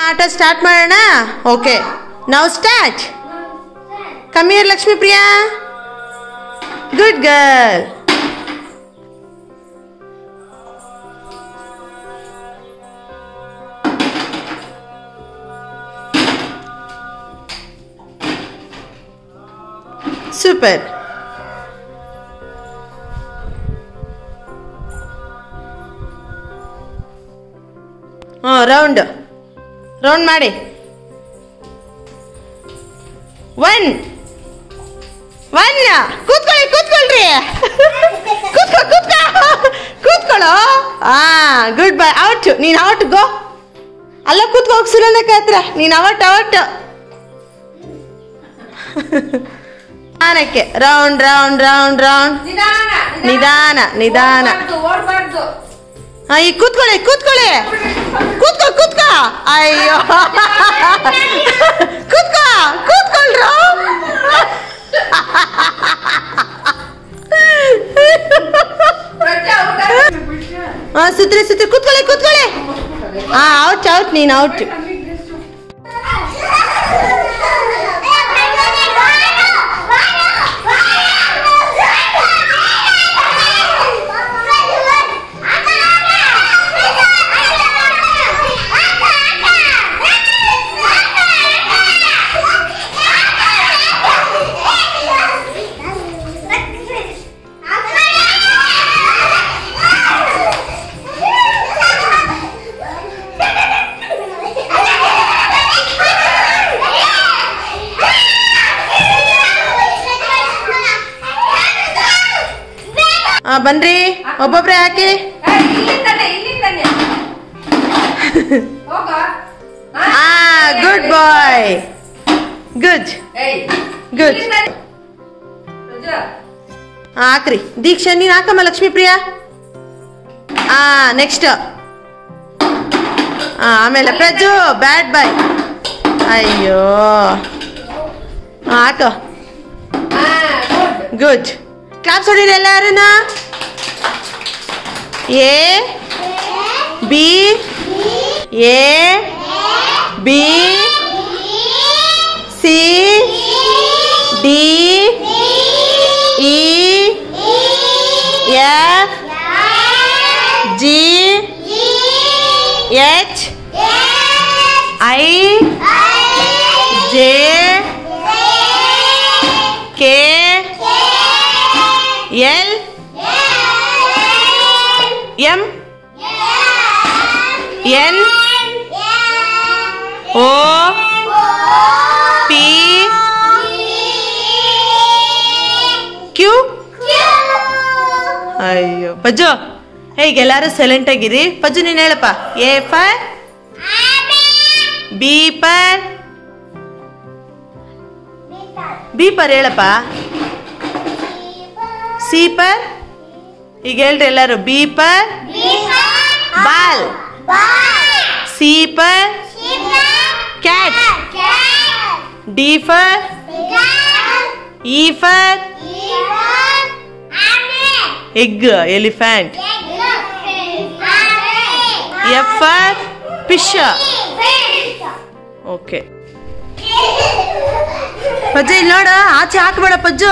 ಆಟ ಸ್ಟಾರ್ಟ್ ಮಾಡೋಣ ಓಕೆ ನಾವು ಸ್ಟಾರ್ಟ್ ಕಮ್ಮಿಯರ್ Lakshmi Priya good girl super ಹ್ಞೂ ರೌಂಡ್ ರೌಂಡ್ ಮಾಡಿ ಒನ್ ಒನ್ ಕೂತ್ಕೊಳ್ಳಿ ಕೂತ್ಕೊಳ್ರಿ ಕೂತ್ಕೊ ಕೂತ್ಕೊ ಕೂತ್ಕೊಳ್ಳೋ ಹಾ ಗುಡ್ ಬೈ ಔಟ್ ನೀನು ಔಟ್ ಗೋ ಅಲ್ಲ ಕೂತ್ಕೋ ಹೋಗಿ ಸುನಂದಕ್ಕ ಹತ್ರ ನೀನು ಔಟ್ ಔಟ್ ನಿಧಾನಕ್ಕೆ ರೌಂಡ್ ರೌಂಡ್ ರೌಂಡ್ ರೌಂಡ್ ನಿಧಾನ ನಿಧಾನ ನಿಧಾನ ಓಡ್ಬಾರ್ದು ಹಾ ಈಗ ಕೂತ್ಕೊಳ್ಳಿ ಕೂತ್ಕೊಳ್ಳಿ ಕೂತ್ಕೋ ಕೂತ್ಕೋ ಅಯ್ಯೋ ಕೂತ್ಕೋ ಕೂತ್ಕೊಳ್ರು ಹಾ ಸುತ್ರಿ ಸುತ್ರಿ ಕೂತ್ಕೊಳ್ಳಿ ಕೂತ್ಕೊಳ್ಳಿ ಹಾ ಔಟ್ ಔಟ್ ನೀನು ಔಟ್ ಹಾ ಬನ್ರಿ ಒಬ್ಬೊಬ್ರೆ ಹಾಕಿ ಇಲ್ಲಿಂದಾನೆ ಇಲ್ಲಿಂದಾನೆ ಹೋಗ ಹಾ ಗುಡ್ ಬಾಯ್ ಗುಡ್ ಏಯ್ Good. ಇಲ್ಲಿಂದಾನೆ. ರಜು, ಹಾಕ್ರಿ ದೀಕ್ಷಾ ನೀನು ಹಾಕಮ್ಮ ಲಕ್ಷ್ಮೀ ಪ್ರಿಯಾ ಹಾ ನೆಕ್ಸ್ಟ್ ಹಾ ಆಮೇಲೆ ಪ್ರಜ್ಜು ಬ್ಯಾಡ್ ಬಾಯ್ ಅಯ್ಯೋ ಹಾ, ಹಾಕು ಹಾ, good. ಗುಡ್ ಕ್ಲಾಪ್ಸ್ ಹೊಡೀರಿ ಎಲ್ಲಾರು A B A B C D E F G H I J K L M N O P Q ಅಯ್ಯೋ ಪಜ್ಜು ಹೇಗೆ ಎಲ್ಲರೂ ಸೈಲೆಂಟ್ ಆಗಿರಿ ಪಜ್ಜು ನೀನು ಹೇಳಪ್ಪ A for B for B for ಹೇಳಪ್ಪ ಸಿ ಪರ್ ಈಗ ಹೇಳ್ರಿ ಎಲ್ಲರೂ B for ball C for cat D for E for egg elephant F for fish okay Pajju ಇಲ್ಲಿ ನೋಡು ಆಚೆ ಹಾಕ್ಬೇಡ ಪಜ್ಜು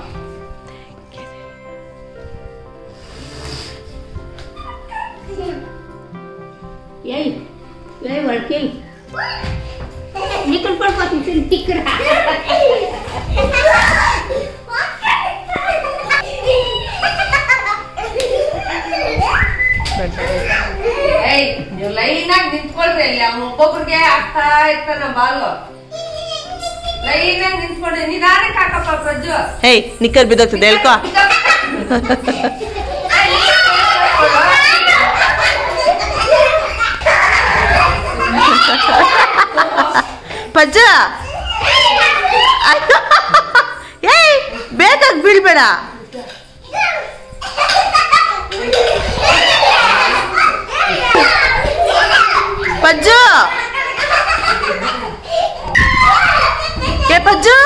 Ei, ei, Marquinhos. Nico por foto sem ticra. ಏಯ್ ನೀವು line ಆಗಿ ನಿಂತ್ಕೊಳ್ರಿ ಅಲ್ಲಿ ಅವ್ನು ಒಬ್ಬೊಬ್ರಿಗೆ ಆಗ್ತಾ ಇರ್ತಾನ ಬಾಲು ಲೈನ್ ಆಗಿ ನಿಂತ್ಕೊಂಡ್ರಿ ನಿಧಾನಕ್ಕೆ ಹಾಕಪ್ಪ ಪ್ರಜ್ಜು ಹೇಯ್ ನಿಕ್ಕರ್ ಬಿದ್ದೋಗ್ತದೆ ಹೇಳ್ಕೊ ಪಜ್ಜ ಏಯ್ ಬೇಕಾಗಿ ಬೀಳ್ಬೇಡ ಪಜ್ಜು ಏ ಪಜ್ಜು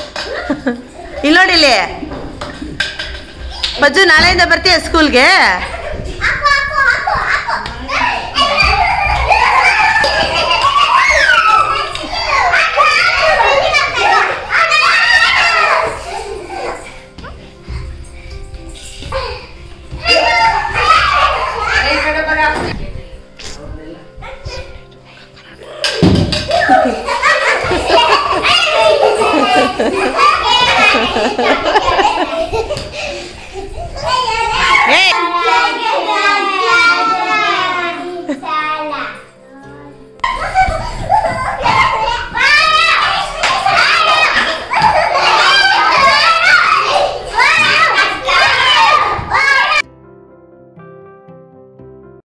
ಇಲ್ಲಿ ನೋಡಿ ಇಲ್ಲಿ ಪಜ್ಜು ನಾಳೆಯಿಂದ ಬರ್ತೀಯ ಸ್ಕೂಲ್ಗೆ